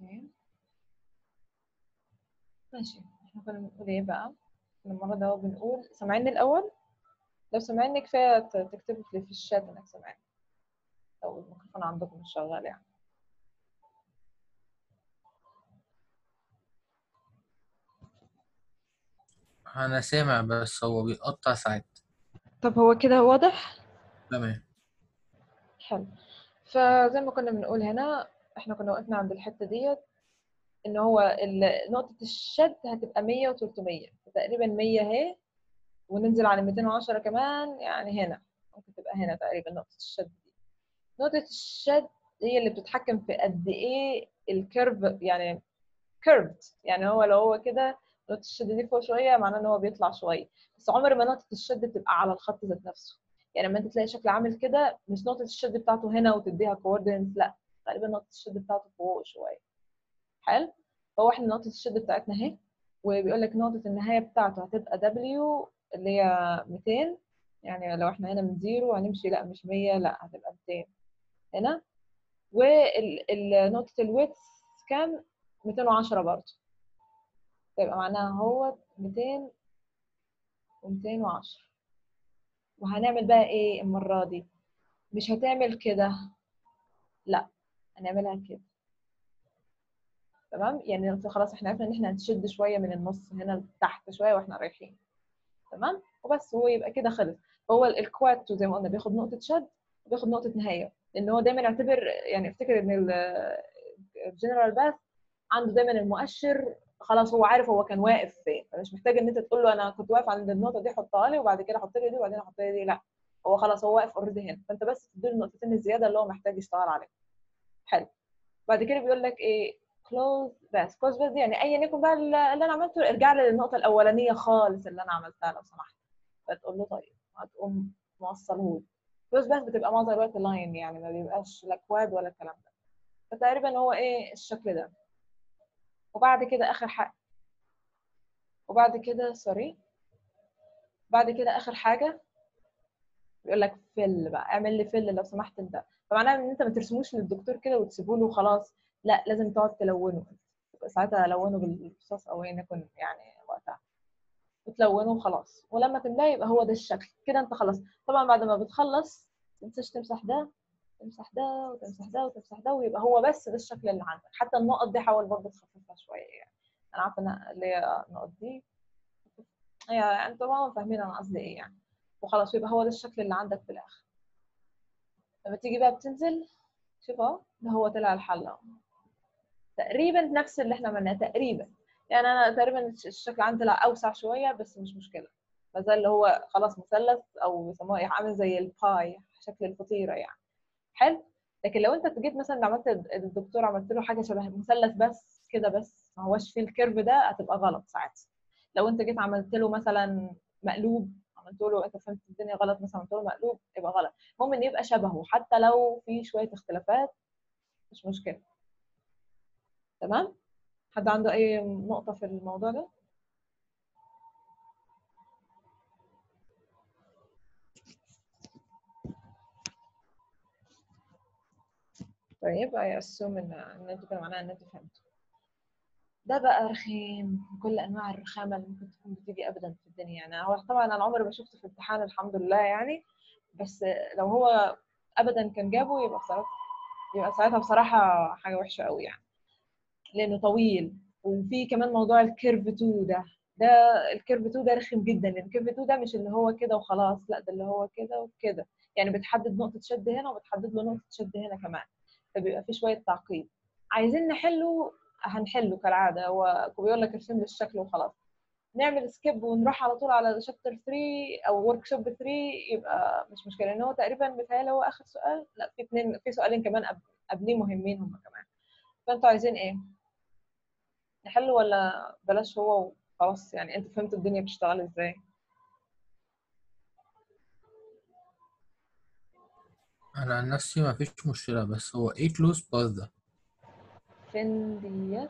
اوكي ماشي احنا كنا بنقول ايه بقى المرة ده بنقول سامعيني الأول لو سامعيني كفاية ت- تكتبوا في في الشات انك سامعيني لو الميكروفون عندكم مش شغال يعني انا سامع بس هو بيقطع ساعات طب هو كده واضح؟ تمام حلو فزي ما كنا بنقول هنا احنا كنا وقفنا عند الحتة ديت ان هو ال- نقطة الشد هتبقى 100 و 300 تقريبا 100 اهي وننزل على 210 كمان يعني هنا ممكن تبقى هنا تقريبا نقطة الشد دي نقطة الشد هي اللي بتتحكم في قد ايه الكيرف يعني كيرفد يعني هو لو هو كده نقطة الشد دي فوق شوية معناه ان هو بيطلع شوية بس عمر ما نقطة الشد بتبقى على الخط ذات نفسه يعني لما انت تلاقي شكل عامل كده مش نقطة الشد بتاعته هنا وتديها كوردينتس لا غالبا نقطة الشد بتاعته فوق شوية حلو فهو احنا نقطة الشد بتاعتنا اهي وبيقول لك نقطة النهاية بتاعته هتبقى W اللي هي 200 يعني لو احنا هنا من زيرو هنمشي لا مش 100 لا هتبقى 200 هنا ونقطة الويتس كام 210 برضه يبقى معناها هو 200 و210 وهنعمل بقى ايه المرة دي مش هتعمل كده لا هنعملها كده تمام يعني خلاص احنا عرفنا ان احنا هنشد شويه من النص هنا تحت شويه واحنا رايحين تمام وبس هو يبقى كده خلص هو ال- الكواتو زي ما قلنا بياخد نقطه شد وبياخد نقطه نهايه لان هو دايما يعتبر يعني افتكر ان الجنرال باث عنده دايما المؤشر خلاص هو عارف هو كان واقف فين فمش محتاج ان انت تقول له انا كنت واقف عند النقطه دي حطها لي وبعد كده حط لي دي وبعدين احط لي دي لا هو خلاص هو واقف اوريدي هنا فانت بس تديله النقطتين الزياده اللي هو محتاج يشتغل عليهم حلو بعد كده بيقول لك ايه كلوز بس كلوز بس دي يعني ايا يكن بقى اللي انا عملته ارجع لي للنقطه الاولانيه خالص اللي انا عملتها لو سمحت فتقول له طيب هتقوم موصله لي كلوز بس بتبقى معظم الوقت لاين يعني ما بيبقاش لا كواد ولا الكلام ده فتقريبا هو ايه الشكل ده وبعد كده اخر حاجه وبعد كده سوري بعد كده اخر حاجه بيقول لك فل بقى اعمل لي فل لو سمحت انت فمعناها ان انت ما ترسموش للدكتور كده وتسيبه له وخلاص لا لازم تقعد تلونه يبقى ساعتها الونه بالرصاص او ايا يكن يعني وقتها وتلونه وخلاص ولما تملاه يبقى هو ده الشكل كده انت خلاص طبعا بعد ما بتخلص ما تنساش تمسح ده تمسح ده وتمسح ده وتمسح ده ويبقى هو بس ده الشكل اللي عندك حتى النقط دي حاول برضه تخففها شويه يعني انا عارفه ان اللي هي النقط دي يعني انتوا طبعا فاهمين انا قصدي ايه يعني وخلاص يبقى هو ده الشكل اللي عندك في الاخر لما تيجي بقى بتنزل شوف اهو ده هو طلع الحل اهو تقريبا نفس اللي احنا عملناه تقريبا يعني انا تقريبا الشكل عندي طلع اوسع شويه بس مش مشكله ما زال اللي هو خلاص مثلث او بيسموه ايه عامل زي الباي شكل الفطيره يعني حلو لكن لو انت جيت مثلا عملت الدكتور عملت له حاجه شبه مثلث بس كده بس ما هوش فيه الكيرف ده هتبقى غلط ساعتها لو انت جيت عملت له مثلا مقلوب عملت له انت فهمت الدنيا غلط مثلا عملت له مقلوب يبقى غلط المهم ان يبقى شبهه حتى لو في شويه اختلافات مش مشكله تمام حد عنده اي نقطه في الموضوع ده طيب I assume ان ان انتوا كده معناها ان انتوا فهمتوا ده بقى رخيم كل انواع الرخامه اللي ممكن تكون بتيجي ابدا في الدنيا يعني هو طبعا انا عمري ما شفته في امتحان الحمد لله يعني بس لو هو ابدا كان جابه يبقى بصراحه يبقى ساعتها بصراحه حاجه وحشه قوي يعني لانه طويل وفي كمان موضوع الكيرف 2 ده ده الكيرف 2 ده رخم جدا لان الكيرف 2 ده مش اللي هو كده وخلاص لا ده اللي هو كده وكده يعني بتحدد نقطه شد هنا وبتحدد له نقطه شد هنا كمان فبيبقى في شويه تعقيد عايزين نحله هنحله كالعاده هو بيقول لك ارسم لي الشكل وخلاص نعمل سكيب ونروح على طول على شابتر 3 او ورك شوب 3 يبقى مش مشكله لان هو تقريبا بيتهيألي هو اخر سؤال لا في اثنين في سؤالين كمان قبل قبليه مهمين هم كمان فانتوا عايزين ايه؟ نحله ولا بلاش هو وخلاص يعني انتوا فهمتوا الدنيا بتشتغل ازاي؟ انا عن نفسي ما فيش مشكله بس هو ايه كلوز باث ده فين ديت؟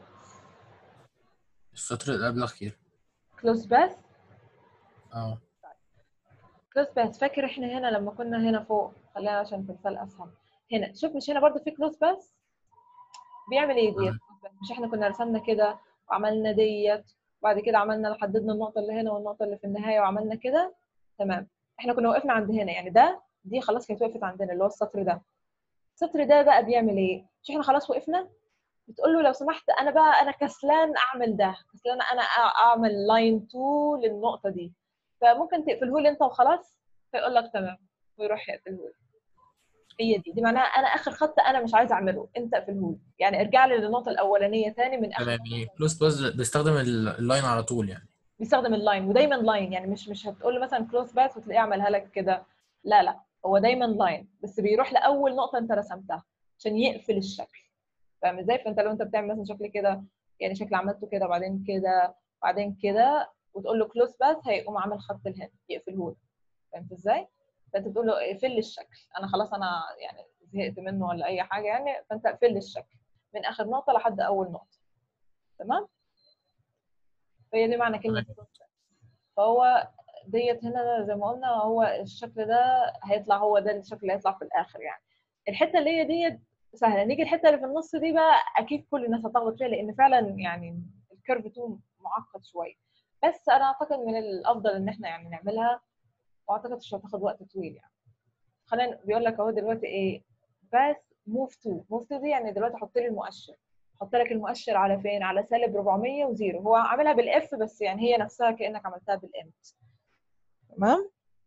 السطر اللي قبل الاخير كلوز باث اه كلوز باث فاكر احنا هنا لما كنا هنا فوق خلينا عشان تمثال اسهل هنا شوف مش هنا برضه في كلوز باث بيعمل ايه ديت؟ مش احنا كنا رسمنا كده وعملنا ديت وبعد كده عملنا حددنا النقطه اللي هنا والنقطه اللي في النهايه وعملنا كده تمام احنا كنا وقفنا عند هنا يعني ده دي خلاص كانت وقفت عندنا اللي هو السطر ده السطر ده بقى بيعمل ايه مش احنا خلاص وقفنا بتقول له لو سمحت انا بقى انا كسلان اعمل ده كسلان انا أ- اعمل لاين 2 للنقطه دي فممكن تقفله لي انت وخلاص فيقول لك تمام ويروح يقفله لي هي دي دي معناها انا اخر خط انا مش عايز اعمله انت اقفله لي يعني ارجع لي للنقطه الاولانيه تاني من اخر تمام يعني كلوز باز بيستخدم ال- اللاين على طول يعني بيستخدم اللاين ودايما لاين يعني مش مش هتقول له مثلا كلوز باث وتلاقيه عملها لك كده لا لا هو دايما لاين بس بيروح لاول نقطه انت رسمتها عشان يقفل الشكل فاهم ازاي فانت لو انت بتعمل مثلا شكل كده يعني شكل عملته كده وبعدين كده وبعدين كده وتقول له كلوز باث هيقوم عامل خط لهنا يقفله لك فهمت ازاي فانت تقول له اقفل لي الشكل انا خلاص انا يعني زهقت منه ولا اي حاجه يعني فانت اقفل لي الشكل من اخر نقطه لحد اول نقطه تمام فهي دي معنى كلمه تمام. close path. فهو ديت هنا زي ما قلنا هو الشكل ده هيطلع هو ده الشكل اللي هيطلع في الاخر يعني الحته اللي هي ديت سهله نيجي الحته اللي في النص دي بقى اكيد كل الناس هتلخبط فيها لان فعلا يعني الكيرف 2 معقد شويه بس انا اعتقد من الافضل ان احنا يعني نعملها واعتقد مش هتاخد وقت طويل يعني خلينا بيقول لك اهو دلوقتي ايه بس موف تو موف تو دي يعني دلوقتي حط لي المؤشر حط لك المؤشر على فين على سالب 400 وزيرو هو عاملها بالاف بس يعني هي نفسها كانك عملتها بالامت تمام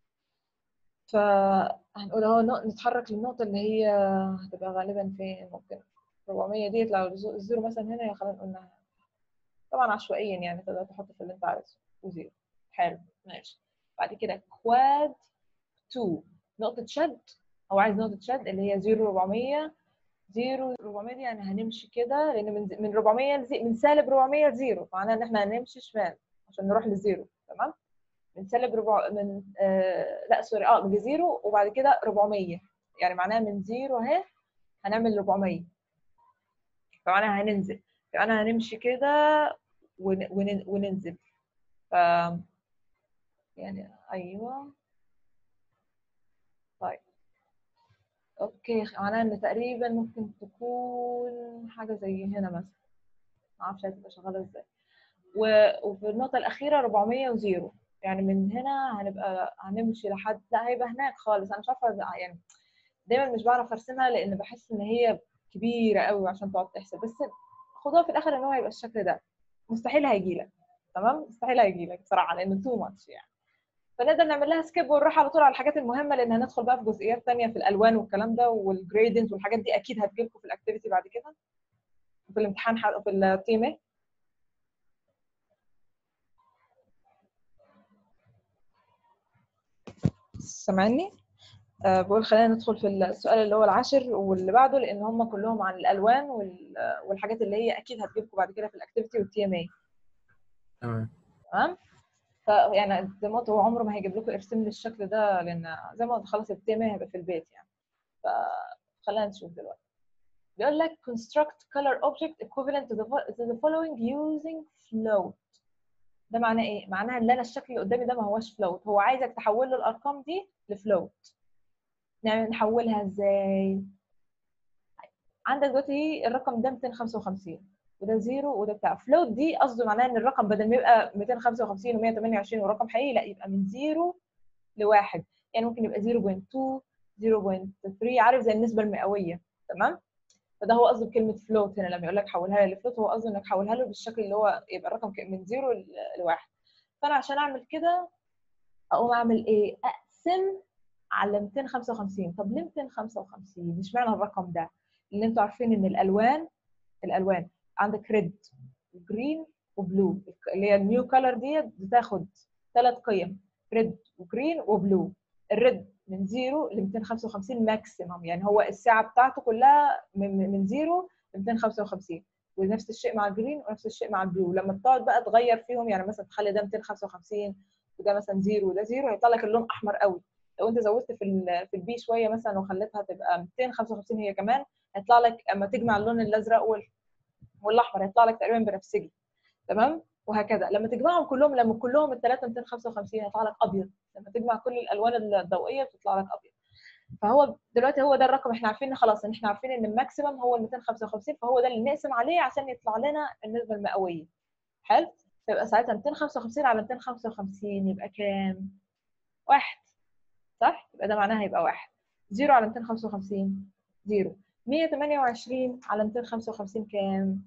فهنقول اهو نق- نتحرك للنقطة اللي هي هتبقى غالبا فين ممكن 400 ديت لو الزو- الزيرو مثلا هنا خلينا نقول إنها- طبعا عشوائيا يعني تقدر تحط في اللي انت عايزه وزيرو حلو ماشي بعد كده كواد 2 نقطة شد هو عايز نقطة شد اللي هي 0 400 0 400 دي يعني هنمشي كده لان من من 400 لزي من سالب 400 لزيرو معناه ان احنا هنمشي شمال عشان نروح لزيرو تمام من سالب ربع من آه لا سوري اه من زيرو وبعد كده 400 يعني معناها من زيرو اهي هنعمل 400 فمعناها هننزل فانا هنمشي كده ون ون وننزل ف يعني ايوه طيب اوكي معناها ان تقريبا ممكن تكون حاجه زي هنا مثلا ما اعرفش هتبقى شغاله ازاي و- وفي النقطه الاخيره 400 وزيرو يعني من هنا هنبقى هنمشي لحد لا هيبقى هناك خالص انا مش عارفه إذا- يعني دايما مش بعرف ارسمها لان بحس ان هي كبيره قوي عشان تقعد تحسب بس خدوها في الاخر ان هو هيبقى الشكل ده مستحيل هيجي لك تمام مستحيل هيجي لك بصراحه لان تو ماتش يعني فنقدر نعمل لها سكيب ونروح على طول على الحاجات المهمه لان هندخل بقى في جزئيات تانية في الالوان والكلام ده والجريدنت والحاجات دي اكيد هتجيلكم في الاكتيفيتي بعد كده في الامتحان ح- في التيم سامعني أه بقول خلينا ندخل في السؤال اللي هو العاشر واللي بعده لان هم كلهم عن الالوان وال- والحاجات اللي هي اكيد هتجيلكم بعد كده في الاكتيفيتي والتي ام اي تمام تمام فيعني زي ما قلت هو عمره ما هيجيب لكم ارسم لي الشكل ده لان زي ما قلت خلاص التي ام اي هيبقى في البيت يعني فخلينا نشوف دلوقتي بيقول لك construct color object equivalent to the, fo- to the following using float ده معناه ايه؟ معناها ان انا الشكل اللي قدامي ده ما هوش فلوت هو عايزك تحول له الارقام دي لفلوت يعني نحولها ازاي؟ عندك دلوقتي الرقم ده 255 وده زيرو وده بتاع فلوت دي قصده معناها ان الرقم بدل ما يبقى 255 و128 ورقم حقيقي لا يبقى من زيرو لواحد يعني ممكن يبقى 0.2 0.3 عارف زي النسبه المئويه تمام فده هو قصده بكلمه فلوت هنا لما يقول لك حولها لي لفلوت هو قصده انك حولها له بالشكل اللي هو يبقى الرقم ك- من زيرو ل- لواحد فانا عشان اعمل كده اقوم اعمل ايه؟ اقسم على 255 طب ليه 255 اشمعنى الرقم ده؟ لان انتوا عارفين ان الالوان الالوان عندك ريد وجرين وبلو اللي هي النيو كلر ديت بتاخد ثلاث قيم ريد وجرين وبلو الريد من زيرو ل 255 ماكسيمم يعني هو الساعه بتاعته كلها من من زيرو ل 255 ونفس الشيء مع الجرين ونفس الشيء مع البلو لما بتقعد بقى تغير فيهم يعني مثلا تخلي ده 255 وده مثلا زيرو وده زيرو هيطلع لك اللون احمر قوي لو انت زودت في ال في البي شويه مثلا وخليتها تبقى 255 هي كمان هيطلع لك اما تجمع اللون الازرق وال- والاحمر هيطلع لك تقريبا بنفسجي تمام وهكذا لما تجمعهم كلهم لما كلهم الثلاثه 255 هيطلع لك ابيض لما تجمع كل الالوان الضوئيه بتطلع لك ابيض فهو دلوقتي هو ده الرقم احنا عارفين خلاص ان احنا عارفين ان الماكسيمم هو ال 255 فهو ده اللي نقسم عليه عشان يطلع لنا النسبه المئويه حلو فيبقى ساعتها 255 على 255 يبقى كام؟ واحد صح؟ يبقى ده معناها يبقى واحد زيرو على 255 زيرو 128 على 255 كام؟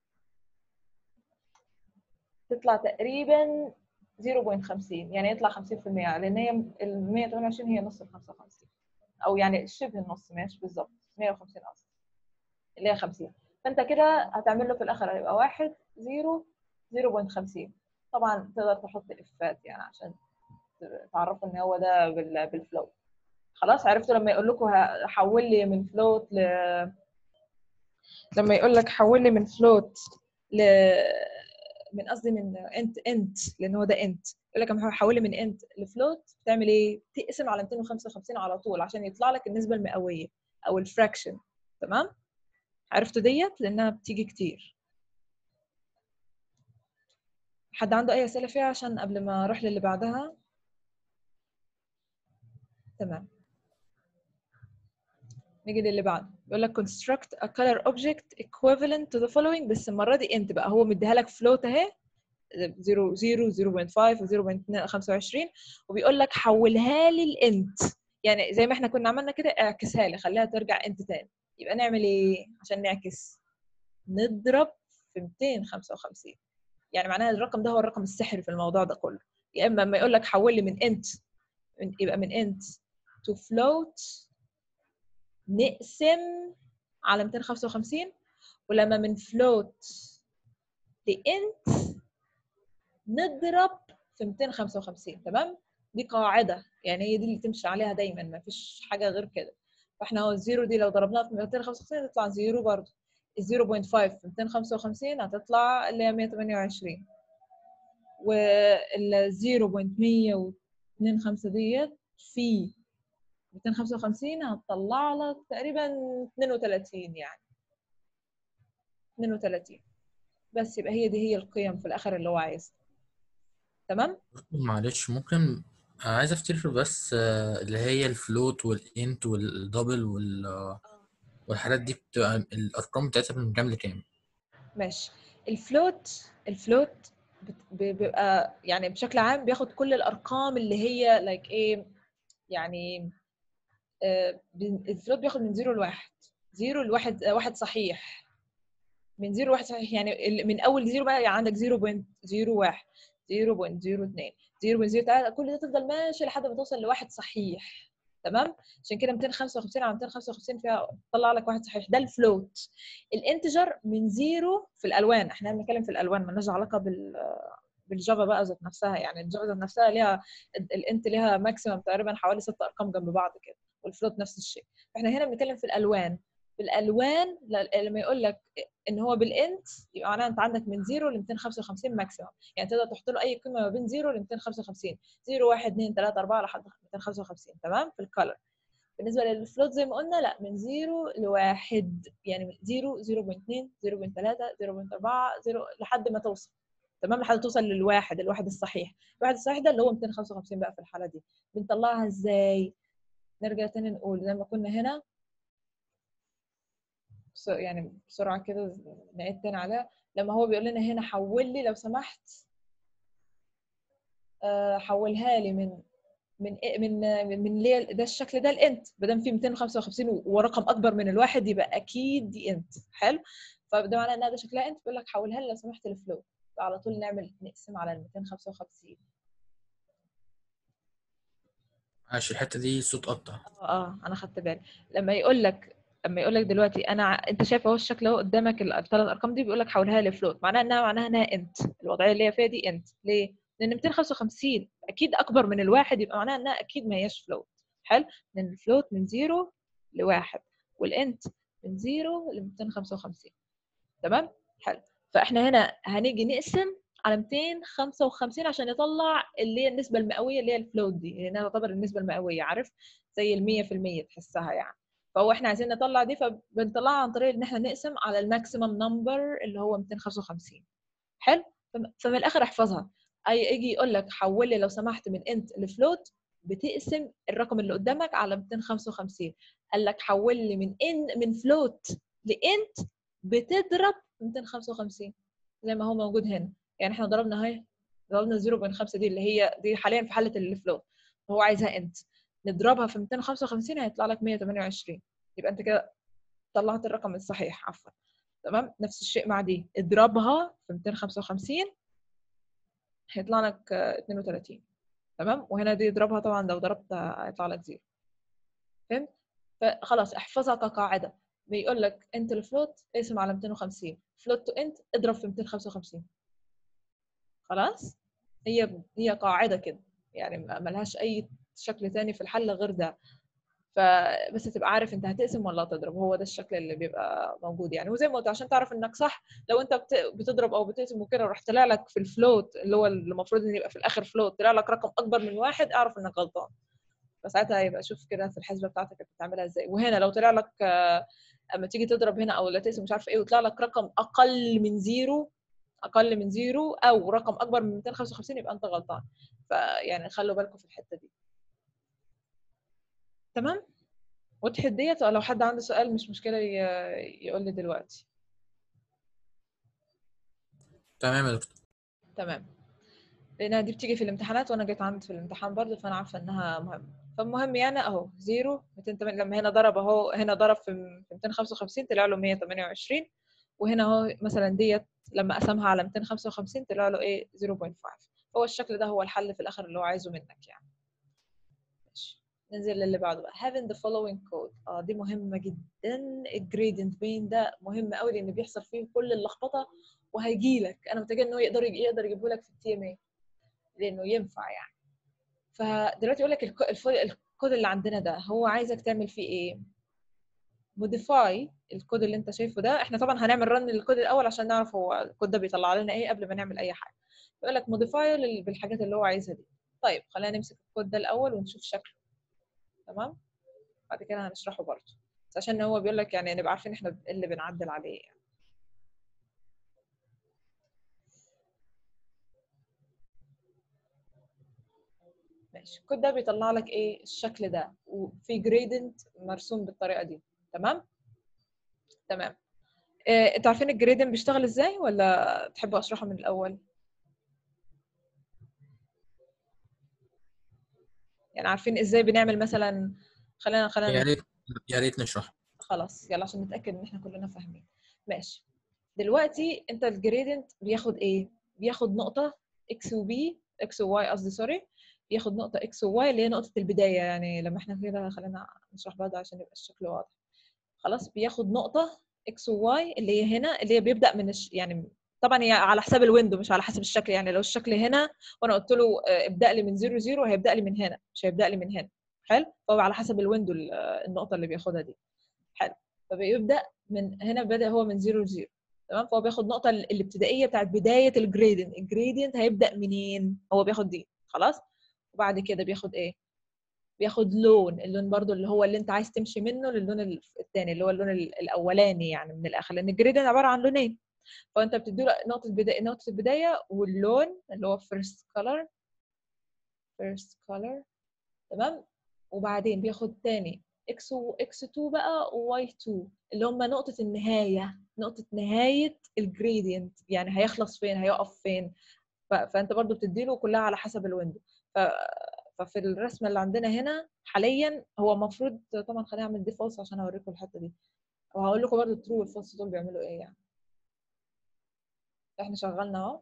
تطلع تقريبا 0.50 يعني يطلع 50% لان هي ال 128 هي نص ال 55 او يعني شبه النص ماشي بالظبط 150 قصدي اللي هي 50 فانت كده هتعمل له في الاخر هيبقى 1 0 0.50 طبعا تقدر تحط افات يعني عشان تعرفوا ان هو ده بال- بالفلوت خلاص عرفتوا لما يقول لكم ه- حول لي من فلوت ل لما يقول لك حول لي من فلوت ل من قصدي من انت انت لان هو ده انت يقول لك لما حول لي من انت لفلوت بتعمل ايه؟ تقسم على 255 على طول عشان يطلع لك النسبه المئويه او الفراكشن تمام؟ عرفتوا ديت لانها بتيجي كتير حد عنده اي اسئله فيها عشان قبل ما اروح للي بعدها تمام نيجي للي بعده بيقول لك construct a color object equivalent to the following بس المره دي انت بقى هو مديها لك فلوت اهي 0 0 0.5 و 0.25 وبيقول لك حولها لي لانت يعني زي ما احنا كنا عملنا كده اعكسها لي خليها ترجع انت تاني يبقى نعمل ايه عشان نعكس نضرب في 255 يعني معناها الرقم ده هو الرقم السحري في الموضوع ده كله يا اما لما يقول لك حول لي من انت يبقى من انت to float نقسم على 255 ولما من float لانت نضرب في 255 تمام دي قاعده يعني هي دي اللي تمشي عليها دايما ما فيش حاجه غير كده فاحنا هو الزيرو دي لو ضربناها في 255 تطلع زيرو برضه ال 0.5 في 255 هتطلع اللي هي 128 وال 0.125 ديت في 255 هتطلع لك تقريبا 32 يعني 32 بس يبقى هي دي هي القيم في الاخر اللي هو عايزها تمام معلش ممكن عايز افتكر بس آه، اللي هي الفلوت والانت والدبل وال آه، والحاجات دي بتبقى الارقام بتاعتها من كام لكام ماشي الفلوت الفلوت بت- ب- بيبقى يعني بشكل عام بياخد كل الارقام اللي هي لايك ايه يعني آه، بن- الفلوت بياخد من زيرو لواحد زيرو لواحد آه، واحد صحيح من زيرو لواحد صحيح يعني ال- من اول زيرو بقى يعني عندك 0.01 0.02 0.03 كل ده تفضل ماشي لحد ما توصل لواحد صحيح تمام عشان كده 255 على 255 فيها طلع لك واحد صحيح ده الفلوت الانتجر من زيرو في الالوان احنا بنتكلم في الالوان مالناش علاقه بال بالجافا بقى ذات نفسها يعني الجافا ذات نفسها ليها الانت ليها ماكسيمم تقريبا حوالي ست ارقام جنب بعض كده والفلوت نفس الشيء فاحنا هنا بنتكلم في الالوان بالالوان ل- لما يقول لك ان هو بالانت يبقى معناها انت عندك من 0 ل 255 ماكسيمم يعني تقدر تحط له اي قيمه ما بين 0 ل 255 0 1 2 3 4 لحد 255 تمام في الكالر بالنسبه للفلوت زي ما قلنا لا من 0 لواحد يعني من 0 0.2 0.3 0.4 0 لحد ما توصل تمام لحد توصل للواحد الواحد الصحيح الواحد الصحيح ده اللي هو 255 بقى في الحاله دي بنطلعها ازاي نرجع تاني نقول زي ما كنا هنا بس- يعني بسرعه كده نعيد تاني عليها لما هو بيقول لنا هنا حول لي لو سمحت آه، حولها لي من من إيه- من من من اللي هي ده الشكل ده الانت ما دام فيه 255 و- ورقم اكبر من الواحد يبقى اكيد دي انت حلو فده معناه انها ده شكلها انت بيقول لك حولها لي لو سمحت لفلو على طول نعمل نقسم على ال 255 عشان الحته دي صوت قطع اه اه انا خدت بالي لما يقول لك لما يقول لك دلوقتي انا ع- انت شايف اهو الشكل اهو قدامك ال- الثلاث ارقام دي بيقول لك حولها لي فلوت معناها انها معناها انها انت الوضعيه اللي هي فيها دي انت ليه؟ لان 255 اكيد اكبر من الواحد يبقى معناها انها اكيد ما هياش فلوت حلو لان الفلوت من زيرو لواحد والانت من زيرو ل 255 تمام حلو فاحنا هنا هنيجي نقسم على 255 عشان يطلع اللي هي النسبه المئويه اللي هي الفلوت دي لانها تعتبر النسبه المئويه عارف زي ال 100% تحسها يعني فهو احنا عايزين نطلع دي فبنطلعها عن طريق ان احنا نقسم على الماكسيمم نمبر اللي هو 255 حلو فم- فمن الاخر احفظها اي يجي يقول لك حول لي لو سمحت من انت لفلوت بتقسم الرقم اللي قدامك على 255 قال لك حول لي من ان من فلوت لانت بتضرب 255 زي ما هو موجود هنا يعني احنا ضربنا اهي ضربنا 0.5 دي اللي هي دي حاليا في حاله الفلوت هو عايزها انت نضربها في 255 هيطلع لك 128 يبقى انت كده طلعت الرقم الصحيح عفوا تمام نفس الشيء مع دي اضربها في 255 هيطلع لك 32 تمام وهنا دي اضربها طبعا لو ضربت هيطلع لك زيرو فهمت فخلاص احفظها كقاعده بيقول لك انت الفلوت اقسم على 250 فلوت تو انت اضرب في 255 خلاص هي هي قاعده كده يعني ملهاش اي شكل تاني في الحل غير ده فبس تبقى عارف انت هتقسم ولا هتضرب هو ده الشكل اللي بيبقى موجود يعني وزي ما قلت عشان تعرف انك صح لو انت بتضرب او بتقسم وكده وراح طلع لك في الفلوت اللي هو المفروض ان يبقى في الاخر فلوت طلع لك رقم اكبر من واحد اعرف انك غلطان فساعتها يبقى شوف كده في الحسبه بتاعتك بتعملها ازاي وهنا لو طلع لك اما تيجي تضرب هنا او لا تقسم مش عارفه ايه ويطلع لك رقم اقل من زيرو اقل من زيرو او رقم اكبر من 255 يبقى انت غلطان فيعني خلوا بالكم في الحته دي تمام وضحت ديت لو حد عنده سؤال مش مشكله يقول لي دلوقتي تمام يا دكتور تمام لانها دي بتيجي في الامتحانات وانا جيت عندي في الامتحان برضه فانا عارفه انها مهمه فالمهم يعني اهو زيرو 208 لما هنا ضرب اهو هنا ضرب في 255 طلع له 128 وهنا اهو مثلا ديت لما قسمها على 255 طلع له ايه 0.5 هو الشكل ده هو الحل في الاخر اللي هو عايزه منك يعني ماشي ننزل للي بعده بقى having the following code اه دي مهمه جدا الجريدنت بين ده مهم قوي لان بيحصل فيه كل اللخبطه وهيجي لك انا متاكد ان هو يقدر يقدر يجيبه لك في التي ام اي لانه ينفع يعني فدلوقتي يقول لك الكود اللي عندنا ده هو عايزك تعمل فيه ايه موديفاي الكود اللي انت شايفه ده احنا طبعا هنعمل رن للكود الاول عشان نعرف هو الكود ده بيطلع لنا ايه قبل ما نعمل اي حاجه يقول لك موديفاي بالحاجات اللي هو عايزها دي طيب خلينا نمسك الكود ده الاول ونشوف شكله تمام بعد كده هنشرحه برضه بس عشان هو بيقول لك يعني نبقى عارفين احنا ايه اللي بنعدل عليه يعني. ماشي الكود ده بيطلع لك ايه الشكل ده وفي جريدنت مرسوم بالطريقه دي تمام تمام إيه انتوا عارفين الجريدنت بيشتغل ازاي ولا تحبوا اشرحه من الاول يعني عارفين ازاي بنعمل مثلا خلينا خلينا يا ريت يا ريت نشرح خلاص يلا عشان نتاكد ان احنا كلنا فاهمين ماشي دلوقتي انت الجريدنت بياخد ايه بياخد نقطه اكس وبي اكس وواي قصدي سوري بياخد نقطه اكس وواي اللي هي نقطه البدايه يعني لما احنا كده خلينا نشرح برضه عشان يبقى الشكل واضح خلاص بياخد نقطه اكس وواي اللي هي هنا اللي هي بيبدا من الش... يعني طبعا هي على حساب الويندو مش على حسب الشكل يعني لو الشكل هنا وانا قلت له ابدا لي من 0 0 هيبدا لي من هنا مش هيبدا لي من هنا حلو فهو على حسب الويندو النقطه اللي بياخدها دي حلو فبيبدا من هنا بدا هو من 0 0 تمام فهو بياخد نقطه الابتدائيه بتاعت بدايه الجريدنت الجريدنت هيبدا منين هو بياخد دي خلاص وبعد كده بياخد ايه بياخد لون اللون برضو اللي هو اللي انت عايز تمشي منه للون الثاني اللي هو اللون الاولاني يعني من الاخر لان الجريدنت عباره عن لونين فانت بتدي له نقطه البدايه نقطه البدايه واللون اللي هو first color first color تمام وبعدين بياخد تاني x و x2 بقى و y2 اللي هم نقطه النهايه نقطه نهايه الجريدينت يعني هيخلص فين هيقف فين فانت برضو بتدي له كلها على حسب الويندو ف... ففي الرسمه اللي عندنا هنا حاليا هو المفروض طبعا خليني اعمل دي فولس عشان اوريكم الحته دي وهقول لكم برضو الترو والفولس دول بيعملوا ايه يعني احنا شغلنا اهو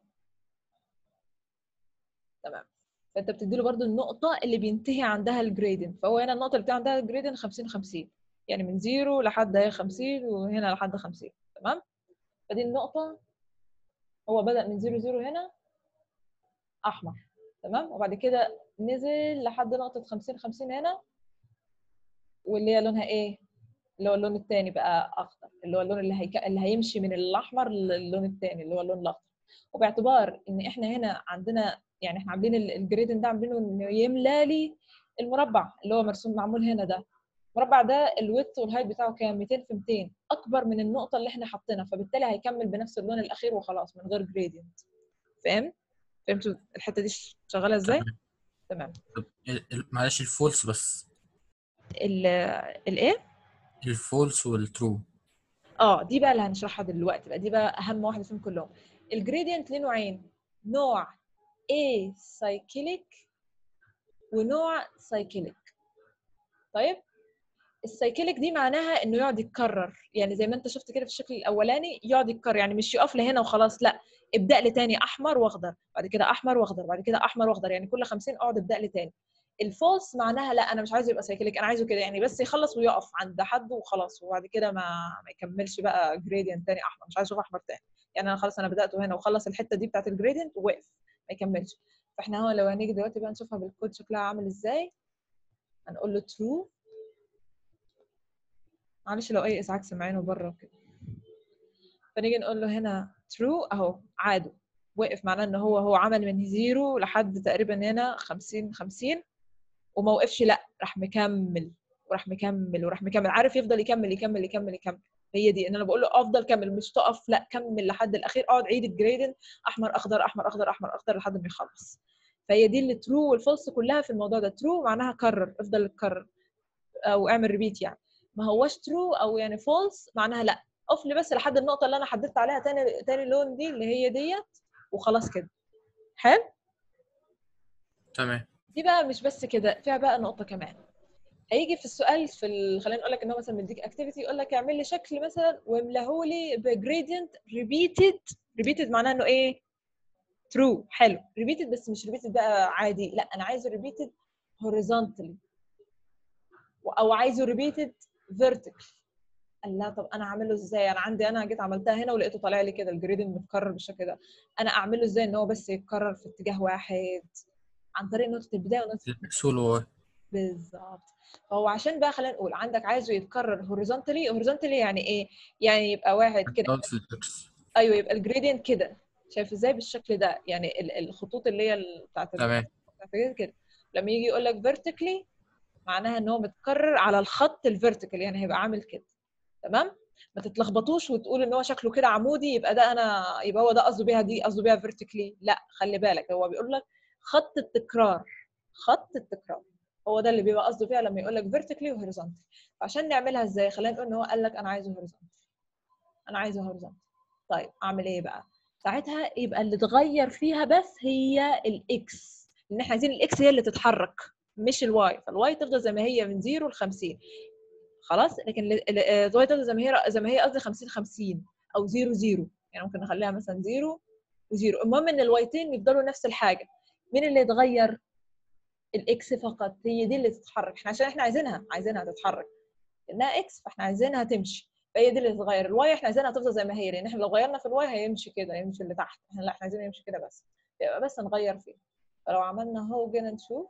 تمام فانت بتدي له برده النقطه اللي بينتهي عندها الجريدنت فهو هنا النقطه اللي بتاع عندها الجريدنت 50 50 يعني من زيرو لحد هي 50 وهنا لحد 50 تمام فدي النقطه هو بدا من زيرو زيرو هنا احمر تمام وبعد كده نزل لحد نقطه 50 50 هنا واللي هي لونها ايه اللي هو اللون الثاني بقى اخضر اللي هو اللون اللي هيك... اللي هيمشي من الاحمر للون الثاني اللي هو اللون الاخضر وباعتبار ان احنا هنا عندنا يعني احنا عاملين الجريدن ده عاملينه انه يملى لي المربع اللي هو مرسوم معمول هنا ده المربع ده الويت والهايت بتاعه كام 200 في 200 اكبر من النقطه اللي احنا حاطينها فبالتالي هيكمل بنفس اللون الاخير وخلاص من غير جريدينت فاهم فهمتوا الحته دي شغاله ازاي تمام طب ال- ال- معلش الفولس بس ال الايه الفولس والترو اه دي بقى اللي هنشرحها دلوقتي بقى دي بقى اهم واحده فيهم كلهم الجريدينت ليه نوعين نوع A سايكليك ونوع سايكليك طيب السايكليك دي معناها انه يقعد يتكرر يعني زي ما انت شفت كده في الشكل الاولاني يقعد يتكرر يعني مش يقف لهنا وخلاص لا ابدا لي تاني احمر واخضر بعد كده احمر واخضر بعد كده احمر واخضر يعني كل 50 اقعد ابدا لي تاني الفولس معناها لا انا مش عايزه يبقى سايكليك انا عايزه كده يعني بس يخلص ويقف عند حد وخلاص وبعد كده ما ما يكملش بقى جريدينت تاني احمر مش عايز اشوف احمر تاني يعني انا خلاص انا بداته هنا وخلص الحته دي بتاعت الجريدينت ووقف ما يكملش فاحنا هو لو هنيجي دلوقتي بقى نشوفها بالكود شكلها عامل ازاي هنقول له true معلش لو اي ازعاج سامعينه بره كده فنيجي نقول له هنا true اهو عاده وقف معناه ان هو هو عمل من زيرو لحد تقريبا هنا 50 50 وما وقفش لا راح مكمل وراح مكمل وراح مكمل عارف يفضل يكمل يكمل يكمل يكمل هي دي ان انا بقول له افضل كمل مش تقف لا كمل لحد الاخير اقعد عيد الجريدن احمر اخضر احمر اخضر احمر اخضر لحد ما يخلص فهي دي اللي ترو والفولس كلها في الموضوع ده ترو معناها كرر افضل تكرر او اعمل ريبيت يعني ما هوش ترو او يعني فولس معناها لا اقف لي بس لحد النقطه اللي انا حددت عليها تاني تاني لون دي اللي هي ديت وخلاص كده حلو تمام دي بقى مش بس كده فيها بقى نقطه كمان هيجي في السؤال في ال... خلينا نقول لك ان هو مثلا مديك اكتيفيتي يقول لك اعمل لي شكل مثلا واملاه لي بجريدينت ريبيتد ريبيتد معناه انه ايه ترو حلو ريبيتد بس مش ريبيتد بقى عادي لا انا عايزه ريبيتد هوريزونتالي او عايزه ريبيتد فيرتيكال قال لا طب انا اعمله ازاي انا عندي انا جيت عملتها هنا ولقيته طالع لي كده الجريدنج متكرر بالشكل ده انا اعمله ازاي ان هو بس يتكرر في اتجاه واحد عن طريق نقطه البدايه ونقطه الاكس والواي بالظبط فهو عشان بقى خلينا نقول عندك عايزه يتكرر هوريزونتالي هوريزونتالي يعني ايه يعني يبقى واحد كده دوت في الاكس ايوه يبقى الجريدينت كده شايف ازاي بالشكل ده يعني ال- الخطوط اللي هي ال- بتاعت ال- تمام بتاعت كده كده لما يجي يقول لك فيرتيكلي معناها ان هو متكرر على الخط الفيرتيكال يعني هيبقى عامل كده تمام ما تتلخبطوش وتقول ان هو شكله كده عمودي يبقى ده انا يبقى هو ده قصده بيها دي قصده بيها فيرتيكلي لا خلي بالك هو بيقول لك خط التكرار خط التكرار هو ده اللي بيبقى قصده فيها لما يقول لك فيرتيكلي وهوريزونتال فعشان نعملها ازاي خلينا نقول ان هو قال لك انا عايزه هوريزونتال انا عايزه هوريزونتال طيب اعمل ايه بقى ساعتها يبقى اللي اتغير فيها بس هي الاكس لان احنا عايزين الاكس هي اللي تتحرك مش الواي فالواي تفضل زي ما هي من 0 ل 50 خلاص لكن ال- ال- الواي تفضل زي ما هي زي ما هي قصدي 50 50 او 0 0 يعني ممكن نخليها مثلا 0 و0 المهم ان الوايتين يفضلوا نفس الحاجه مين اللي يتغير الاكس فقط هي دي اللي تتحرك احنا عشان احنا عايزينها عايزينها تتحرك لانها اكس فاحنا عايزينها تمشي فهي دي اللي تتغير الواي احنا عايزينها تفضل زي ما هي لان احنا لو غيرنا في الواي هيمشي كده يمشي اللي تحت احنا لا احنا عايزينه يمشي كده بس يبقى بس نغير فيه فلو عملنا هو جينا نشوف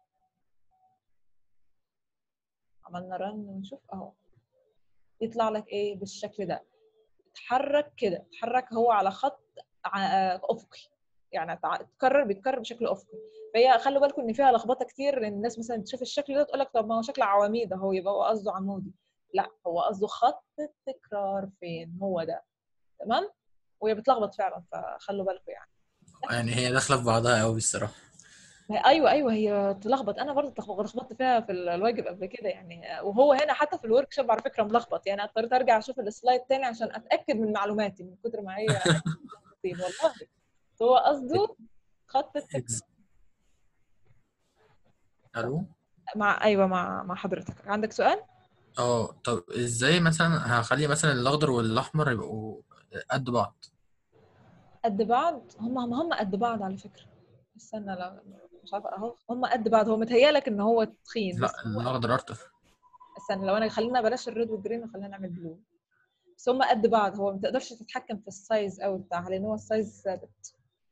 عملنا رن ونشوف اهو يطلع لك ايه بالشكل ده اتحرك كده اتحرك هو على خط ع- افقي يعني اتع- اتكرر بيتكرر بشكل افقي فهي خلوا بالكم ان فيها لخبطه كتير لان الناس مثلا تشوف الشكل ده تقول لك طب ما هو شكل عواميد اهو يبقى هو قصده عمودي لا هو قصده خط التكرار فين هو ده تمام وهي بتلخبط فعلا فخلوا بالكم يعني يعني هي داخله في بعضها قوي الصراحه ما هي ايوه ايوه هي تلخبط انا برضه اتلخبط- اتلخبطت فيها في الواجب قبل كده يعني وهو هنا حتى في الورك شوب على فكره ملخبط يعني اضطريت ارجع اشوف السلايد تاني عشان اتاكد من معلوماتي من كتر ما هي ملخبطين والله بس هو قصده خط التكرار إكس. الو مع ايوه مع مع حضرتك عندك سؤال اه طب ازاي مثلا هخلي مثلا الاخضر والاحمر يبقوا قد بعض قد بعض هم هم هم قد بعض على فكره استنى لا مش عارفه اهو هم قد بعض هو متهيألك ان هو تخين بس لا هو الاخضر ارتر استنى لو انا خلينا بلاش الريد والجرين وخلينا نعمل بلو بس هم قد بعض هو ما تقدرش تتحكم في السايز قوي بتاعها لان هو السايز ثابت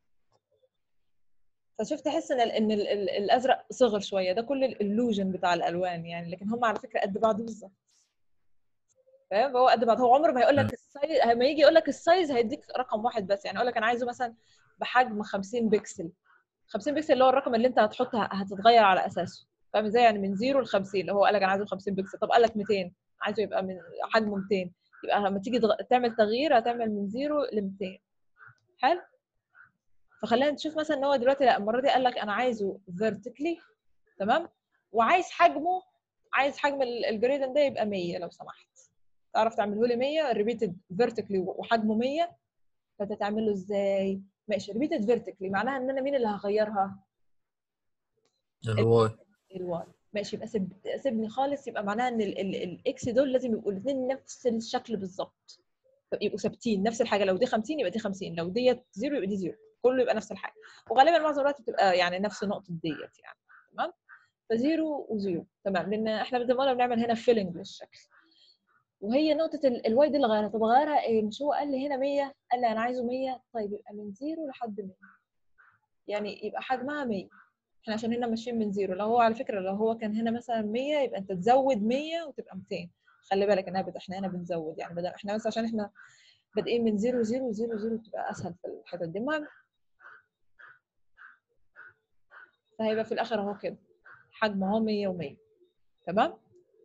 فشوف تحس ان ال ان ال ال الازرق صغر شويه ده كل الالوجن بتاع الالوان يعني لكن هم على فكره قد بعض بالظبط فاهم فهو قد بعض هو عمره ما هيقول لك السايز لما يجي يقول لك السايز هيديك رقم واحد بس يعني يقول لك انا عايزه مثلا بحجم 50 بكسل 50 بكسل اللي هو الرقم اللي انت هتحطها هتتغير على اساسه فاهم ازاي يعني من 0 ل 50 اللي هو قال لك انا عايزه 50 بكسل طب قال لك 200 عايزه يبقى من حجمه 200 يبقى لما تيجي تغ- تعمل تغيير هتعمل من 0 ل 200 حلو فخلينا نشوف مثلا ان هو دلوقتي لا المره دي قال لك انا عايزه فيرتيكلي تمام وعايز حجمه عايز حجم الجريدن ده يبقى 100 لو سمحت تعرف تعمله لي 100 ريبيتد فيرتيكلي وحجمه 100 فتتعمله ازاي ماشي ريبيتد فيرتيكلي معناها ان انا مين اللي هغيرها الواي الواي ماشي يبقى سيب سيبني خالص يبقى معناها ان الاكس دول لازم يبقوا الاثنين نفس الشكل بالظبط يبقوا ثابتين نفس الحاجه لو دي 50 يبقى دي 50 لو ديت زيرو يبقى دي زيرو كله يبقى نفس الحاجه وغالبا معظم الوقت بتبقى يعني نفس نقطه ديت يعني تمام فزيرو وزيرو تمام لان احنا بدل ما بنعمل هنا فيلنج للشكل وهي نقطه الواي دي اللي غيرها طب غيرها ايه مش هو قال لي هنا 100 قال لي انا عايزه 100 طيب يبقى من زيرو لحد 100 يعني يبقى حجمها 100 احنا عشان هنا ماشيين من زيرو لو هو على فكره لو هو كان هنا مثلا 100 يبقى انت تزود 100 وتبقى 200 خلي بالك انها بت... احنا هنا بنزود يعني بدل احنا بس عشان احنا بادئين من زيرو زيرو زيرو زيرو تبقى اسهل في الحتت دي المهم فهيبقى في الاخر اهو كده حجمه اهو 100 و100 تمام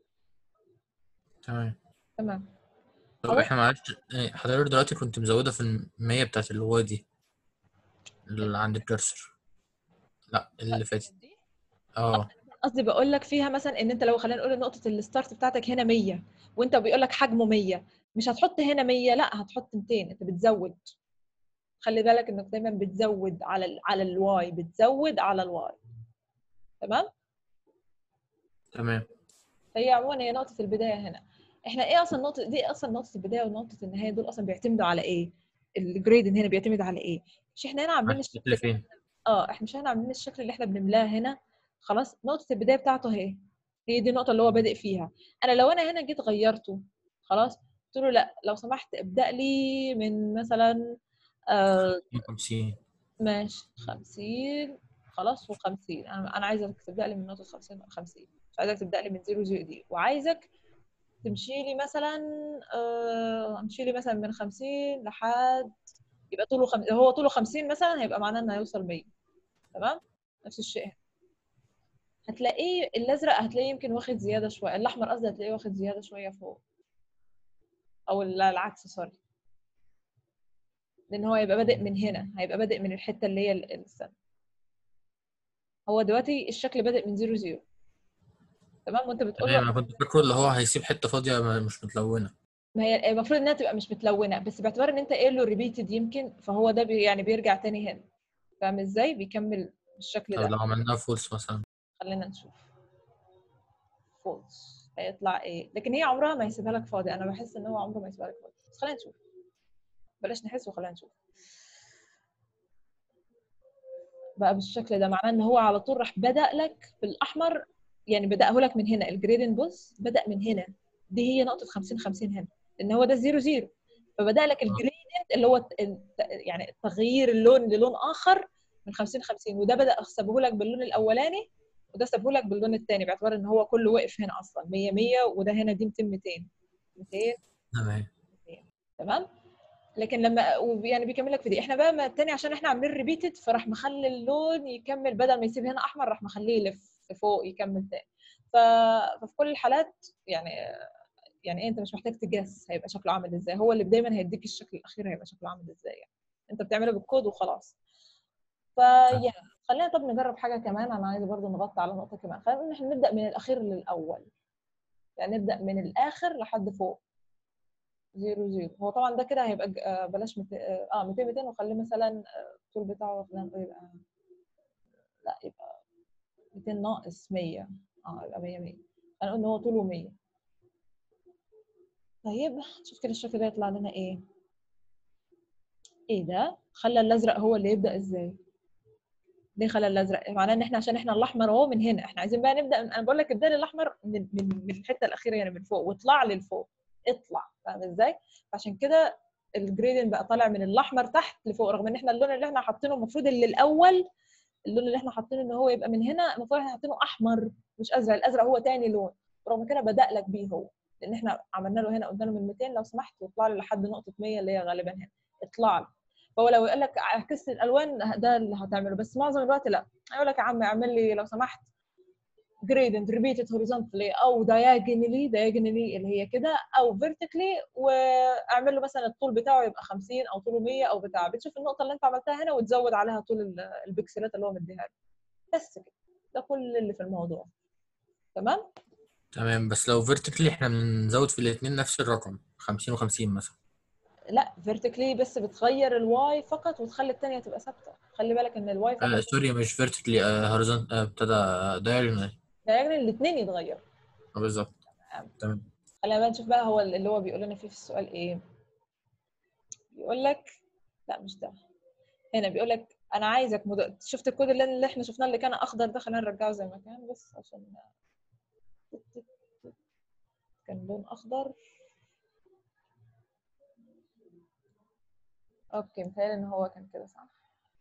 تمام تمام طب خلاص. احنا معلش إيه، حضرتك دلوقتي كنت مزودة في المية بتاعت الواي دي اللي عند الكرسر لا اللي فاتت دي اه قصدي بقول لك فيها مثلا ان انت لو خلينا نقول نقطه الستارت بتاعتك هنا 100 وانت بيقول لك حجمه 100 مش هتحط هنا 100 لا هتحط 200 انت بتزود خلي بالك انك دايما بتزود على ال على الواي بتزود على الواي تمام تمام فهي عموما هي نقطه البدايه هنا احنا ايه اصلا نقطه دي اصلا نقطه البدايه ونقطه النهايه دول اصلا بيعتمدوا على ايه الجريدن هنا بيعتمد على ايه مش احنا هنا عاملين الشكل الشكل فين اه احنا مش احنا عاملين الشكل اللي احنا بنملاه هنا خلاص نقطة البداية بتاعته اهي هي دي النقطة اللي هو بادئ فيها انا لو انا هنا جيت غيرته خلاص قلت له لا لو سمحت ابدأ لي من مثلا آه 50 ماشي 50 خلاص و50 انا انا عايزك تبدأ لي من نقطة 50 50 مش عايزك تبدأ لي من 0 0 دي وعايزك تمشي لي مثلا آه امشي لي مثلا من 50 لحد يبقى طوله خم... هو طوله 50 مثلا هيبقى معناه انه هيوصل 100 تمام نفس الشيء هنا هتلاقيه الازرق هتلاقيه يمكن واخد زياده شويه الاحمر قصدي هتلاقيه واخد زياده شويه فوق او ال- العكس سوري لان هو هيبقى بادئ من هنا هيبقى بادئ من الحته اللي هي ال- السنه هو دلوقتي الشكل بادئ من زيرو زيرو تمام وانت بتقول تمام له انا كنت فاكره اللي هو هيسيب حتة فاضية ما- مش متلونة ما هي المفروض انها تبقى مش متلونه بس باعتبار ان انت قايل له ريبيتد يمكن فهو ده بي يعني بيرجع تاني هنا فاهم ازاي بيكمل بالشكل طب ده لو عملناها فولس مثلا خلينا نشوف فولس هيطلع ايه لكن هي عمرها ما يسيبها لك فاضي انا بحس ان هو عمره ما يسيبها لك فاضي بس خلينا نشوف بلاش نحس وخلينا نشوف بقى بالشكل ده معناه ان هو على طول راح بدأ لك بالاحمر يعني بدأه لك من هنا الجريدن بوس بدأ من هنا دي هي نقطة 50 50 هنا لان هو ده زيرو زيرو فبدأ لك الجريدنت اللي هو الت- الت- يعني تغيير اللون للون اخر من 50 50 وده بدأ احسبه لك باللون الاولاني وده سابه لك باللون الثاني باعتبار ان هو كله واقف هنا اصلا 100 100 وده هنا دي 200 200 200 تمام تمام لكن لما وب- يعني بيكمل لك في دي احنا بقى ما التاني عشان احنا عاملين ريبيتد فراح مخلي اللون يكمل بدل ما يسيب هنا احمر راح مخليه يلف لفوق يكمل تاني ف... ففي كل الحالات يعني يعني إيه انت مش محتاج تجس هيبقى شكله عامل ازاي هو اللي دايما هيديك الشكل الاخير هيبقى شكله عامل ازاي يعني انت بتعمله بالكود وخلاص فيعني خلينا طب نجرب حاجه كمان انا عايزه برضو نغطي على نقطه كمان خلينا نقول احنا نبدا من الاخير للاول يعني نبدا من الاخر لحد فوق زيرو زيرو هو طبعا ده كده هيبقى ج- آه، بلاش مت... اه 200 200 وخليه مثلا آه، الطول بتاعه خلينا نقول يبقى لا يبقى 200 ناقص 100 اه يبقى 100 100 انا قلنا هو طوله 100 طيب شوف كده الشكل ده يطلع لنا ايه ايه ده خلى الازرق هو اللي يبدا ازاي ليه خلى الازرق معناه ان احنا عشان احنا الاحمر اهو من هنا احنا عايزين بقى نبدا من... انا بقول لك ابدا لي الاحمر من من من الحته الاخيره يعني من فوق واطلع لي لفوق اطلع فاهم ازاي عشان كده الجريدين بقى طالع من الاحمر تحت لفوق رغم ان احنا اللون اللي احنا حاطينه المفروض اللي الاول اللون اللي احنا حاطينه ان هو يبقى من هنا المفروض احنا حاطينه احمر مش ازرق الازرق هو تاني لون رغم كده بدا لك بيه هو لان احنا عملنا له هنا قلنا له من 200 لو سمحت واطلع لي لحد نقطه 100 اللي هي غالبا هنا اطلع لي فهو لو يقول لك عكس الالوان ده اللي هتعمله بس معظم الوقت لا يقول لك يا عم اعمل لي لو سمحت gradient repeated horizontally او diagonally diagonally اللي هي كده او vertically واعمل له مثلا الطول بتاعه يبقى 50 او طوله 100 او بتاع بتشوف النقطه اللي انت عملتها هنا وتزود عليها طول ال- البكسلات اللي هو مديها لك بس كده ده كل اللي في الموضوع تمام تمام بس لو فيرتيكلي احنا بنزود في الاثنين نفس الرقم 50 و50 مثلا لا vertically بس بتغير الواي فقط وتخلي الثانيه تبقى ثابته خلي بالك ان الواي فقط آه سوري مش فيرتيكلي آه هوريزونت آه ابتدى دايرنال diagonal الاثنين يتغيروا آه بالظبط تمام خلينا بقى نشوف بقى هو اللي هو بيقول لنا فيه في السؤال ايه بيقول لك لا مش ده هنا بيقول لك انا عايزك مد... شفت الكود اللي, اللي احنا شفناه اللي كان اخضر ده خلينا نرجعه زي ما كان بس عشان كان لون اخضر اوكي متهيألي ان هو كان كده صح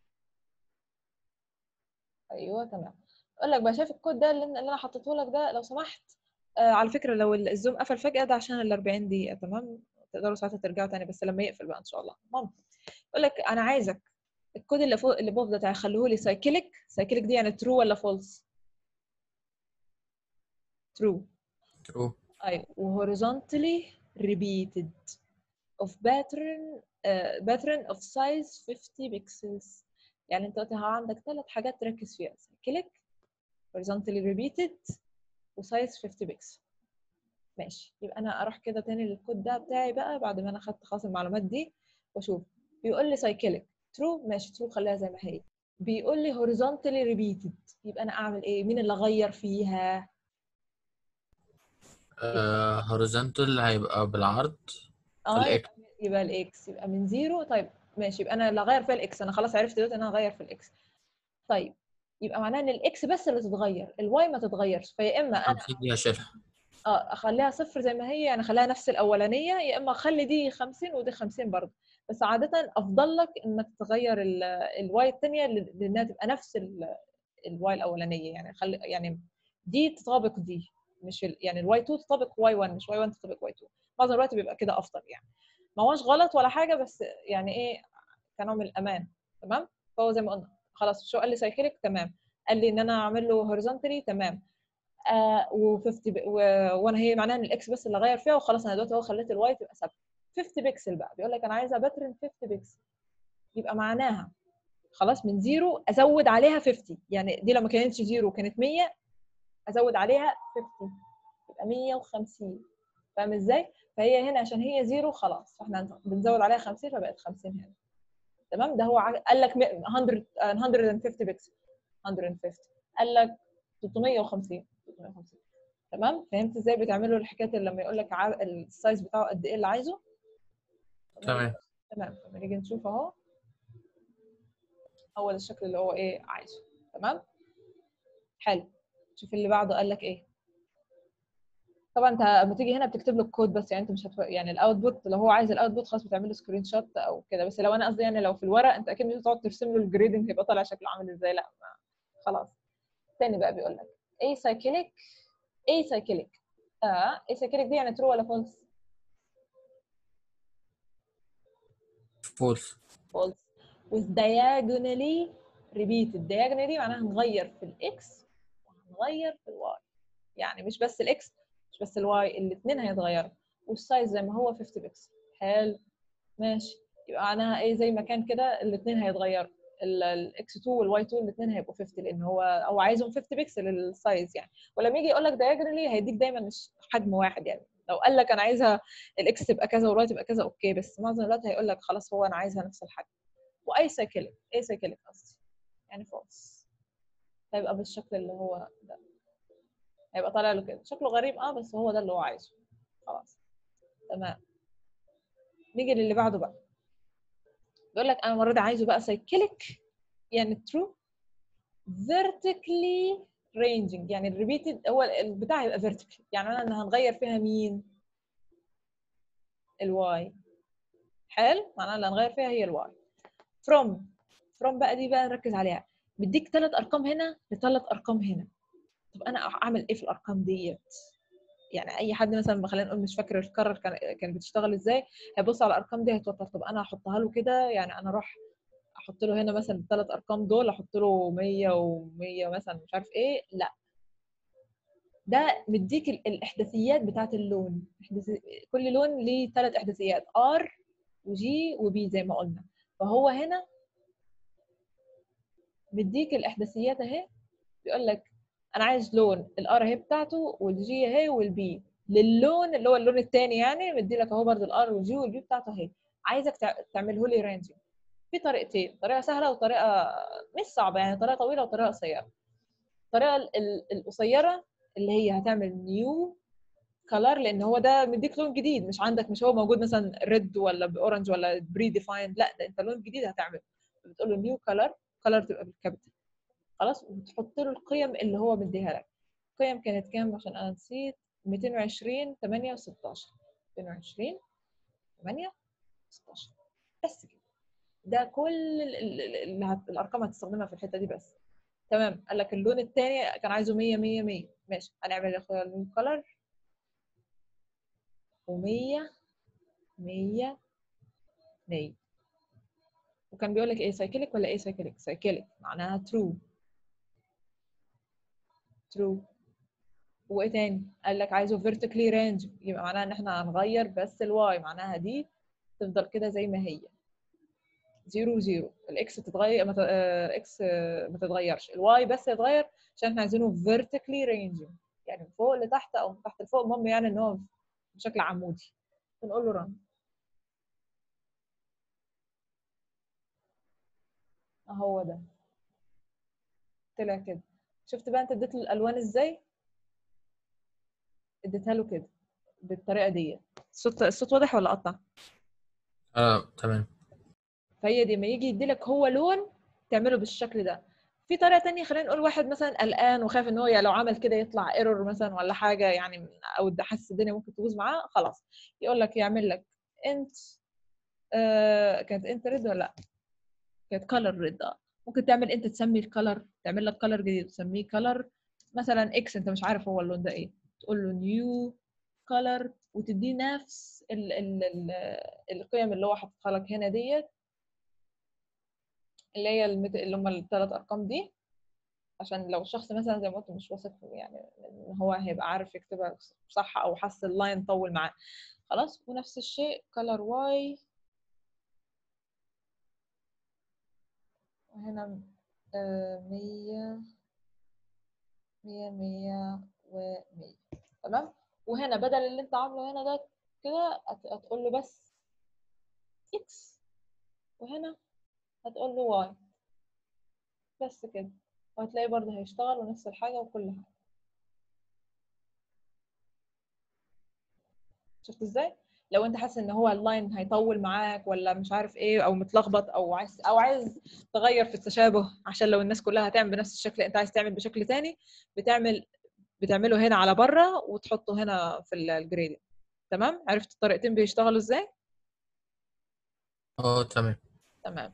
ايوه تمام اقول لك بقى شايف الكود ده اللي اللي انا حطيته لك ده لو سمحت آه على فكره لو ال- الزوم قفل فجاه ده عشان ال 40 دقيقه تمام تقدروا ساعتها ترجعوا تاني بس لما يقفل بقى ان شاء الله ممكن يقول لك انا عايزك الكود اللي فوق اللي فوق ده تعالى خليه لي سايكليك سايكليك دي يعني ترو ولا فولس ترو ترو ايوه وhorizontally repeated of pattern uh, pattern of size 50 pixels يعني انت دلوقتي ها عندك ثلاث حاجات تركز فيها كليك horizontally repeated وسايز 50 بكسل ماشي يبقى انا اروح كده تاني للكود ده بتاعي بقى بعد ما انا خدت خلاص المعلومات دي واشوف بيقول لي سايكليك ترو ماشي ترو خليها زي ما هي بيقول لي horizontally repeated يبقى انا اعمل ايه مين اللي اغير فيها آه هوريزونتال هيبقى بالعرض اه الإكس. يبقى- يبقى الاكس يبقى من زيرو طيب ماشي يبقى انا اللي هغير فيها الاكس انا خلاص عرفت دلوقتي ان انا هغير في الاكس طيب يبقى معناه ان الاكس بس اللي تتغير الواي ما تتغيرش فيا اما انا 50 دي هشيلها اه اخليها صفر زي ما هي يعني اخليها نفس الاولانيه يا اما اخلي دي 50 ودي 50 برضه بس عاده افضل لك انك تغير ال- الواي الثانيه لانها تبقى نفس ال- الواي الاولانيه يعني خلي يعني دي تطابق دي مش ال... يعني الواي 2 تطابق واي 1 مش واي 1 تطابق واي 2 معظم الوقت بيبقى كده افضل يعني ما هوش غلط ولا حاجه بس يعني ايه كنوع من الامان تمام فهو زي ما قلنا خلاص شو قال لي سايكليك تمام قال لي ان انا اعمل له هوريزونتالي تمام آه و50 ب... و... وانا هي معناها ان الاكس بس اللي غير فيها وخلاص انا دلوقتي هو خليت الواي تبقى ثابته 50 بكسل بقى بيقول لك انا عايزه باترن 50 بكسل يبقى معناها خلاص من زيرو ازود عليها 50 يعني دي لو ما كانتش زيرو كانت 100 ازود عليها 50 يبقى 150 فاهم ازاي؟ فهي هنا عشان هي زيرو خلاص فاحنا بنزود عليها 50 فبقت 50 هنا تمام ده هو ع- قال لك 100 آه، 150 بكسل 150 قال لك 350 350 تمام فهمت ازاي بتعملوا الحكايه اللي لما يقول لك ع- السايز بتاعه قد ايه اللي عايزه تمام تمام لما نيجي نشوف اهو هو ده الشكل اللي هو ايه عايزه تمام حلو شوف اللي بعده قال لك ايه طبعا انت لما تيجي هنا بتكتب له الكود بس يعني انت مش هتف... يعني الاوتبوت لو هو عايز الاوتبوت خلاص بتعمل له سكرين شوت او كده بس لو انا قصدي يعني لو في الورق انت اكيد مش هتقعد ترسم له الجريدنج هيبقى طالع شكله عامل ازاي لا ما. خلاص تاني بقى بيقول لك ايه سايكليك ايه سايكليك اه ايه سايكليك دي يعني ترو ولا فولس فولس false with diagonally repeated diagonally معناها هنغير في الاكس وهنغير في الواي يعني مش بس الاكس مش بس الواي الاثنين هيتغيروا والسايز زي ما هو 50 بكسل حلو ماشي يبقى معناها ايه زي ما كان كده الاثنين هيتغيروا الاكس 2 والواي 2 الاثنين هيبقوا 50 لان هو هو عايزهم 50 بكسل السايز يعني ولما يجي يقول لك diagonally هيديك دايما مش حجم واحد يعني لو قال لك انا عايزها الاكس تبقى كذا والواي تبقى كذا اوكي بس معظم الوقت هيقول لك خلاص هو انا عايزها نفس الحجم واي سايكليك اي سايكليك قصدي يعني فولس هيبقى بالشكل اللي هو ده هيبقى طالع له كده شكله غريب اه بس هو ده اللي هو عايزه خلاص تمام نيجي للي بعده بقى بيقول لك انا المره دي عايزه بقى سايكليك يعني ترو vertically ranging يعني الريبيتد هو البتاع هيبقى vertical يعني انا اللي هنغير فيها مين الواي حلو معناها اللي هنغير فيها هي الواي from from بقى دي بقى نركز عليها بيديك ثلاث ارقام هنا لثلاث ارقام هنا طب انا اعمل ايه في الارقام ديت يعني اي حد مثلا خلينا نقول مش فاكر الكرر كان كانت بتشتغل ازاي هيبص على الارقام دي هيتوتر طب انا هحطها له كده يعني انا اروح احط له هنا مثلا الثلاث ارقام دول احط له 100 و100 مثلا مش عارف ايه لا ده مديك ال- الاحداثيات بتاعت اللون إحداث- كل لون ليه ثلاث احداثيات ار وجي وبي زي ما قلنا فهو هنا مديك الاحداثيات اهي بيقول لك انا عايز لون الار اهي بتاعته والجي اهي والبي للون اللي هو اللون الثاني يعني مدي لك اهو برده الار والجي والبي بتاعته اهي عايزك تع- تعمله لي رينجنج في طريقتين طريقه سهله وطريقه مش صعبه يعني طريقه طويله وطريقه قصيره الطريقه ال- ال- القصيره اللي هي هتعمل نيو كلر لان هو ده مديك لون جديد مش عندك مش هو موجود مثلا ريد ولا باورنج ولا بري ديفايند لا ده انت لون جديد هتعمله بتقول له نيو كلر كلر تبقى بالكابيتال خلاص وتحط له القيم اللي هو مديها لك القيم كانت كام عشان انا نسيت 220 8 و16 220 8 16 بس كده ده كل ال- ال- ال- اللي هت... الارقام هتستخدمها في الحته دي بس تمام قال لك اللون الثاني كان عايزه 100 100 100 ماشي هنعمل يا اخويا اللون كلر و100 100 100 وكان بيقول لك ايه سايكليك ولا ايه سايكليك سايكليك معناها ترو ترو وايه تاني قال لك عايزه فيرتيكلي رينج يبقى معناها ان احنا هنغير بس الواي معناها دي تفضل كده زي ما هي زيرو زيرو الاكس تتغير ما ت- آه، اكس آه، ما تتغيرش الواي بس يتغير عشان احنا عايزينه فيرتيكلي رينج يعني من فوق لتحت او من تحت لفوق المهم يعني ان هو بشكل عمودي بنقول له رن اهو ده طلع كده شفت بقى انت اديت له الالوان ازاي اديتها له كده بالطريقه دي الصوت الصوت واضح ولا قطع اه تمام فهي دي ما يجي يديلك هو لون تعمله بالشكل ده في طريقه تانية خلينا نقول واحد مثلا قلقان وخايف ان هو يعني لو عمل كده يطلع ايرور مثلا ولا حاجه يعني او ده حاسس الدنيا ممكن تبوظ معاه خلاص يقول لك يعمل لك انت آه كانت انت ريد ولا لا كانت كلر ريد اه ممكن تعمل انت تسمي الكلر تعمل لك كلر جديد تسميه كلر مثلا اكس انت مش عارف هو اللون ده ايه تقول له نيو كلر وتديه نفس ال ال ال القيم اللي هو حاططها لك هنا ديت اللي هي المت... اللي هم الثلاث ارقام دي عشان لو الشخص مثلا زي ما قلت مش واثق يعني ان هو هيبقى عارف يكتبها صح او حس اللاين طول معاه خلاص ونفس الشيء color y وهنا آه، مية مية مية ومية تمام وهنا بدل اللي انت عامله هنا ده كده هت- هتقول له بس x وهنا هتقول له y بس كده وهتلاقي برضه هيشتغل ونفس الحاجة وكل حاجة شفت ازاي؟ لو انت حاسس ان هو اللاين هيطول معاك ولا مش عارف ايه او متلخبط او عايز او عايز تغير في التشابه عشان لو الناس كلها هتعمل بنفس الشكل انت عايز تعمل بشكل تاني بتعمل بتعمله هنا على بره وتحطه هنا في الجريدينت تمام عرفت الطريقتين بيشتغلوا ازاي اه تمام تمام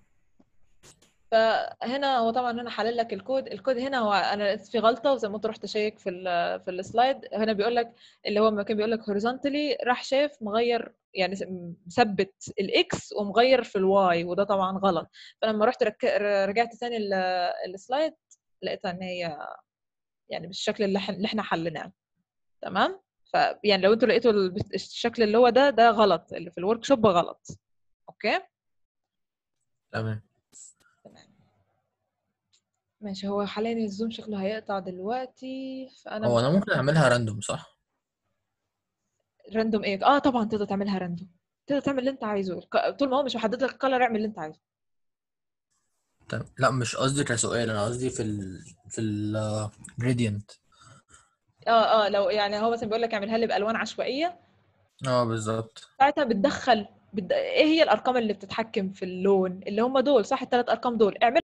فهنا هو طبعا هنا حلل لك الكود الكود هنا هو انا لقيت في غلطه وزي ما انت رحت شيك في ال في السلايد هنا بيقول لك اللي هو ما كان بيقول لك هوريزونتالي راح شاف مغير يعني س- مثبت الاكس ومغير في الواي وده طبعا غلط فلما رحت رك... رجعت تاني ال- السلايد لقيتها ان هي يعني بالشكل اللي, ح... اللي احنا حليناه تمام ف يعني لو انتوا لقيتوا ال- الشكل اللي هو ده ده غلط اللي في الورك شوب غلط اوكي تمام تمام ماشي هو حاليا الزوم شكله هيقطع دلوقتي فانا هو مش انا ممكن اعملها راندوم صح راندوم ايه اه طبعا تقدر تعملها راندوم تقدر تعمل اللي انت عايزه الك- طول ما هو مش محدد لك الكلر اعمل اللي انت عايزه تمام لا مش قصدي كسؤال انا قصدي في ال في ال gradient اه اه لو يعني هو مثلا بيقول لك اعملها لي بالوان عشوائيه اه بالظبط ساعتها بتدخل بت... ايه هي الارقام اللي بتتحكم في اللون اللي هم دول صح الثلاث ارقام دول اعمل